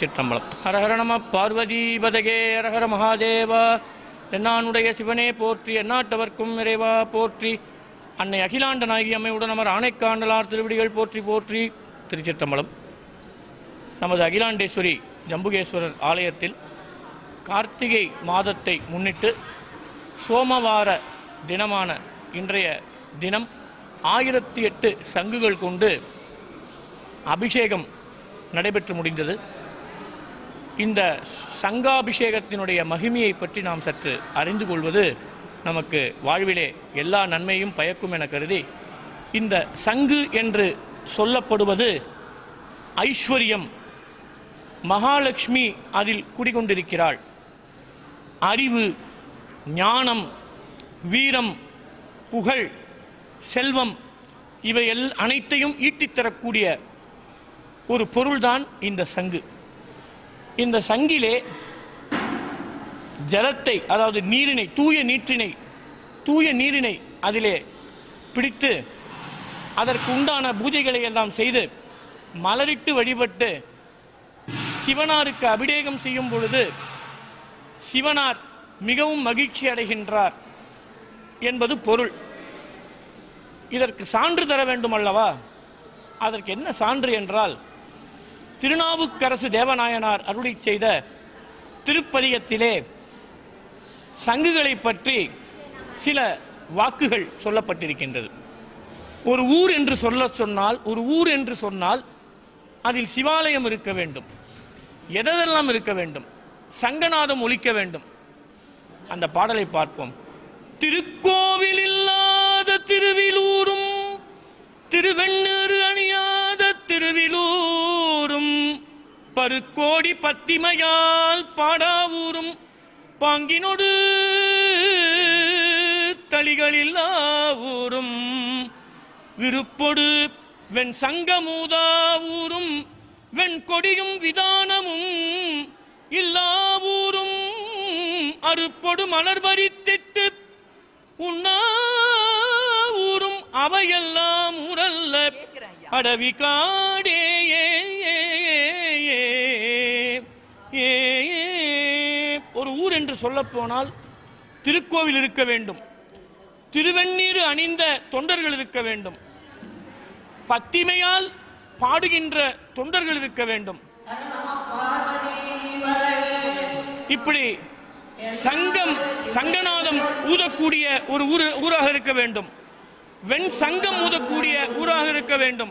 திருச்சிற்றம்பலம் ஹரஹர நம பார்வதி பதகே ஹரஹர மகாதேவா தென்னானுடைய சிவனே போற்றி எந்நாட்டவர்க்கும் இறைவா போற்றி அன்னை அகிலாண்ட நாயகி அம்மையுடன் அமர் ஆணைக்காண்டலார் திருவிடிகள் போற்றி போற்றி திருச்சிற்றம்பலம் நமது அகிலாண்டேஸ்வரி ஜம்புகேஸ்வரர் ஆலயத்தில் கார்த்திகை மாதத்தை முன்னிட்டு சோமவார தினமான இன்றைய தினம் ஆயிரத்தி எட்டு சங்குகள் கொண்டு அபிஷேகம் நடைபெற்று முடிந்தது இந்த சங்காபிஷேகத்தினுடைய மகிமையை பற்றி நாம் சற்று அறிந்து கொள்வது நமக்கு வாழ்விலே எல்லா நன்மையும் பயக்கும் என கருதி இந்த சங்கு என்று சொல்லப்படுவது ஐஸ்வர்யம் மகாலட்சுமி அதில் குடிகொண்டிருக்கிறாள் அறிவு ஞானம் வீரம் புகழ் செல்வம் இவை எல் அனைத்தையும் ஈட்டித் தரக்கூடிய ஒரு பொருள்தான் இந்த சங்கு இந்த சங்கிலே ஜலத்தை அதாவது நீரினை தூய நீற்றினை தூய நீரினை அதிலே பிடித்து அதற்கு உண்டான பூஜைகளை எல்லாம் செய்து மலரிட்டு வழிபட்டு சிவனாருக்கு அபிஷேகம் செய்யும் பொழுது சிவனார் மிகவும் மகிழ்ச்சி அடைகின்றார் என்பது பொருள் இதற்கு சான்று தர வேண்டும் அல்லவா அதற்கு என்ன சான்று என்றால் திருநாவுக்கரசு தேவநாயனார் அருளி செய்த திருப்பதிகத்திலே சங்குகளை பற்றி சில வாக்குகள் சொல்லப்பட்டிருக்கின்றது ஒரு ஊர் என்று சொல்ல சொன்னால் ஒரு ஊர் என்று சொன்னால் அதில் சிவாலயம் இருக்க வேண்டும் எதெல்லாம் இருக்க வேண்டும் சங்கநாதம் ஒலிக்க வேண்டும் அந்த பாடலை பார்ப்போம் திருக்கோவில் இல்லாத திருவிலூரும் திருவெண்ணூறு அணியாத திருவிலூரும் பருக்கோடி பத்திமையால் பாடாவூரும் பாங்கினொடு தளிகளில்லா ஊரும் விருப்பொடு வெண் சங்கமூதா ஊரும் வெண் கொடியும் விதானமும் இல்லா ஊரும் அறுப்பொடு மலர் பறித்திட்டு உண்ணா ஊரும் அவையெல்லாம் உரல்ல அடவி காடே ஏ, ஏ, ஏ, ஏ, ஏ. ஒரு ஊர் என்று சொல்லப்போனால் திருக்கோவில் இருக்க வேண்டும் திருவெண்ணீர் அணிந்த தொண்டர்கள் இருக்க வேண்டும் பத்திமையால் பாடுகின்ற தொண்டர்கள் இருக்க வேண்டும் இப்படி சங்கம் சங்கநாதம் ஊதக்கூடிய ஒரு ஊரு ஊராக இருக்க வேண்டும் வெண் சங்கம் ஊதக்கூடிய ஊராக இருக்க வேண்டும்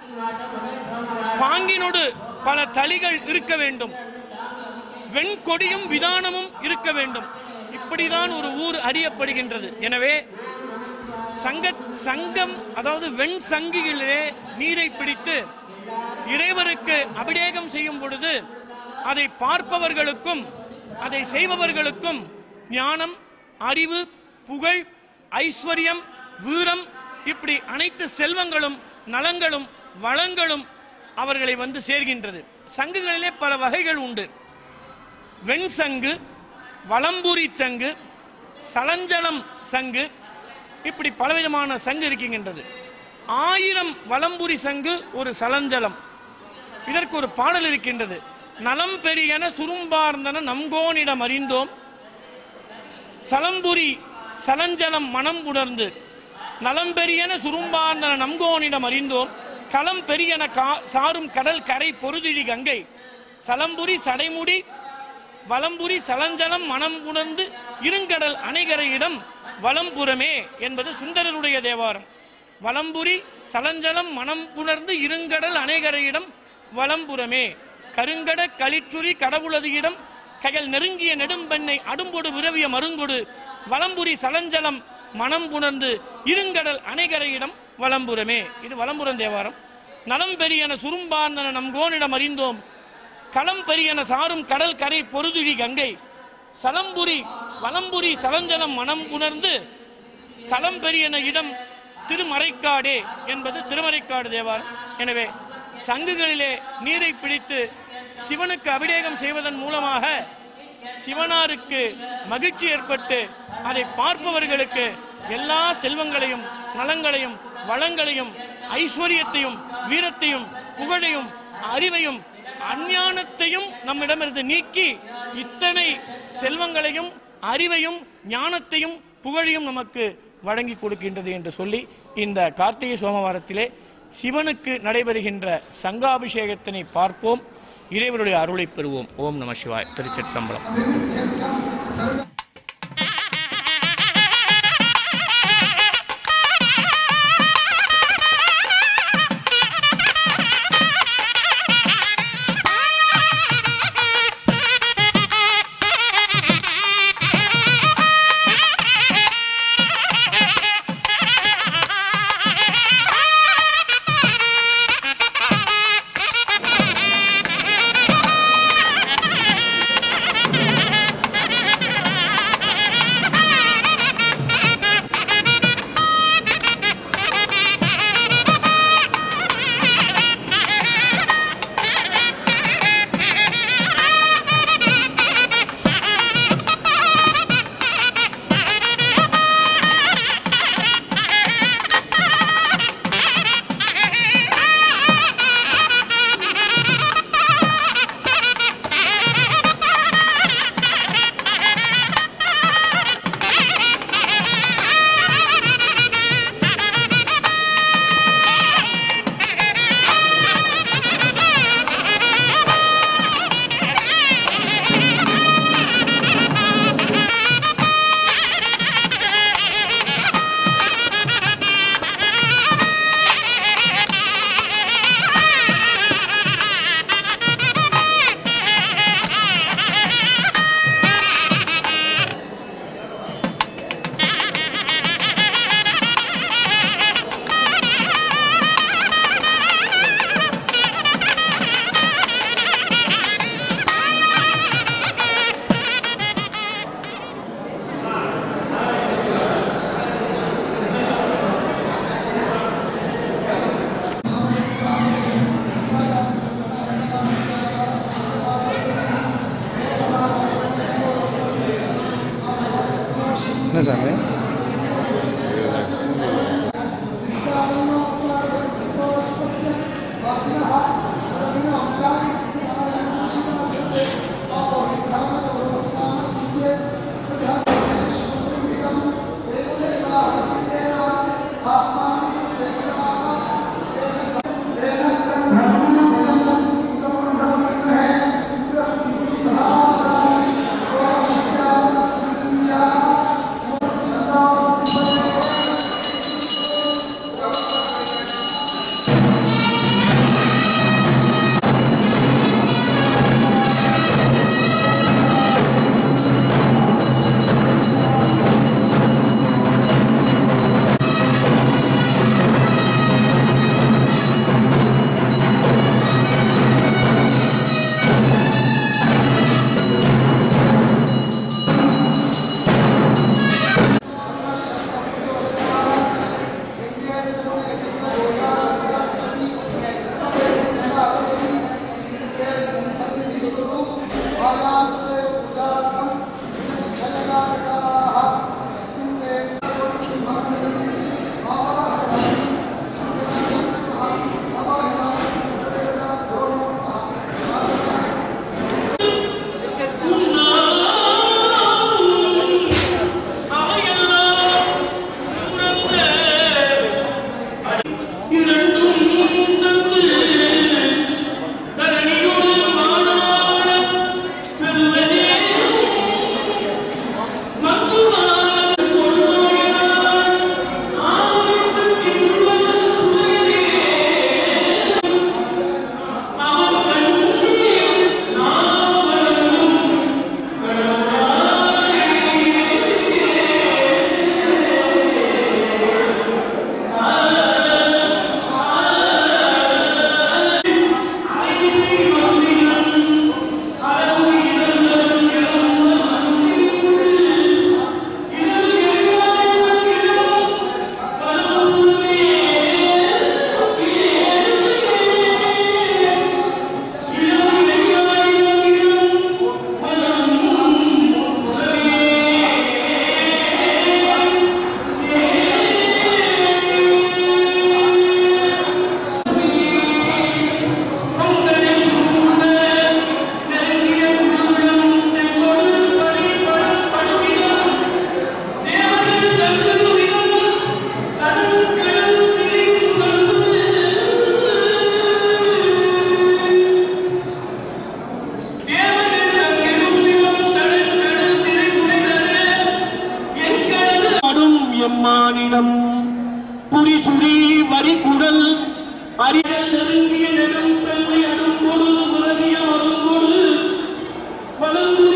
பாங்கினோடு பல தளிகள் இருக்க வேண்டும் வெண்கொடியும் விதானமும் இருக்க வேண்டும் இப்படிதான் ஒரு ஊர் அறியப்படுகின்றது எனவே சங்க சங்கம் அதாவது வெண் சங்கிகளிலே நீரை பிடித்து இறைவருக்கு அபிஷேகம் செய்யும் பொழுது அதை பார்ப்பவர்களுக்கும் அதை செய்பவர்களுக்கும் ஞானம் அறிவு புகழ் ஐஸ்வர்யம் வீரம் இப்படி அனைத்து செல்வங்களும் நலங்களும் வளங்களும் அவர்களை வந்து சேர்கின்றது சங்குகளிலே பல வகைகள் உண்டு வெண் சங்கு வலம்புரி சங்கு சலஞ்சலம் சங்கு இப்படி பலவிதமான சங்கு இருக்கின்றது ஆயிரம் வலம்புரி சங்கு ஒரு சலஞ்சலம் இதற்கு ஒரு பாடல் இருக்கின்றது நலம் பெரியன சுரும்பார்ந்தன நம்கோனிடம் அறிந்தோம் சலம்புரி சலஞ்சலம் மனம் உணர்ந்து நலம் பெரியன சுரும்பார்ந்தன நம்கோனிடம் அறிந்தோம் களம் பெரியன கா- சாரும் கடல் கரை பொருதிழி கங்கை சலம்புரி சடைமுடி வலம்புரி சலஞ்சலம் மனம் உணர்ந்து இருங்கடல் அணைகரையிடம் வலம்புறமே என்பது சுந்தரருடைய தேவாரம் வலம்புரி சலஞ்சலம் மனம் உணர்ந்து இருங்கடல் அணைகரையிடம் வலம்புறமே கருங்கட களிற்றுரி கடவுளது இடம் கயல் நெருங்கிய நெடும்பெண்ணை அடும்பொடு விரவிய மருங்கொடு வலம்புரி சலஞ்சலம் மனம் உணர்ந்து இருங்கடல் அணைகரையிடம் வலம்புறமே இது வலம்புரம் தேவாரம் நலம் பெரியன சுரும்பார்ந்தன நம் கோனிடம் அறிந்தோம் களம் பெரியன சாரும் கடல் கரை பொருதுழி கங்கை சலம்புரி வலம்புரி சலஞ்சலம் மனம் உணர்ந்து களம் பெரியன இடம் திருமறைக்காடே என்பது திருமறைக்காடு தேவாரம் எனவே சங்குகளிலே நீரை பிடித்து சிவனுக்கு அபிஷேகம் செய்வதன் மூலமாக சிவனாருக்கு மகிழ்ச்சி ஏற்பட்டு அதை பார்ப்பவர்களுக்கு எல்லா செல்வங்களையும் நலங்களையும் வளங்களையும் ஐஸ்வர்யத்தையும் வீரத்தையும் புகழையும் அறிவையும் அஞ்ஞானத்தையும் நம்மிடமிருந்து நீக்கி இத்தனை செல்வங்களையும் அறிவையும் ஞானத்தையும் புகழையும் நமக்கு வழங்கி கொடுக்கின்றது என்று சொல்லி இந்த கார்த்திகை சோமவாரத்திலே சிவனுக்கு நடைபெறுகின்ற சங்காபிஷேகத்தினை பார்ப்போம் இறைவனுடைய அருளை பெறுவோம் ஓம் நம சிவாய் திருச்சிற்றம்பலம் என்ன சாமி ॐ மாநிலம் புரிசுரி வரிகுடல் அரியல் நெருங்கிய நெடும் பெருமை அடும்பொழு உலகிய வரும்பொழு வளர்ந்து